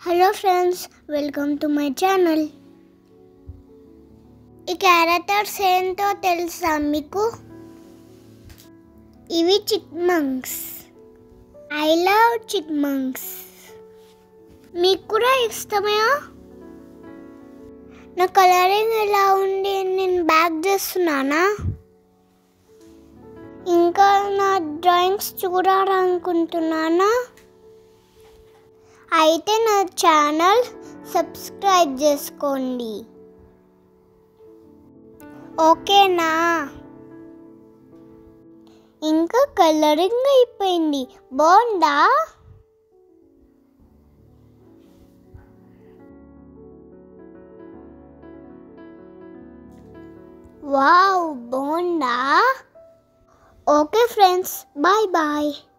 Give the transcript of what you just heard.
hello friends welcome to my channel ఈ characters ఏంటో తెలుసా మీకు ఇవి చిక్మంక్స్ ఐ లవ్ చిక్మంక్స్ మీకు కూడా ఇష్టమేనా నా కలరింగ్ ఎలా ఉంది నేను బ్యాక్ చేస్తున్నానా ఇంకా నా డ్రాయింగ్స్ చూడాలనుకుంటున్నానా అయితే నా ఛానల్ సబ్స్క్రైబ్ చేసుకోండి ఓకేనా ఇంకా కలరింగ్ అయిపోయింది బాగుందా వావ్ బాగుందా ఓకే ఫ్రెండ్స్ బాయ్ బాయ్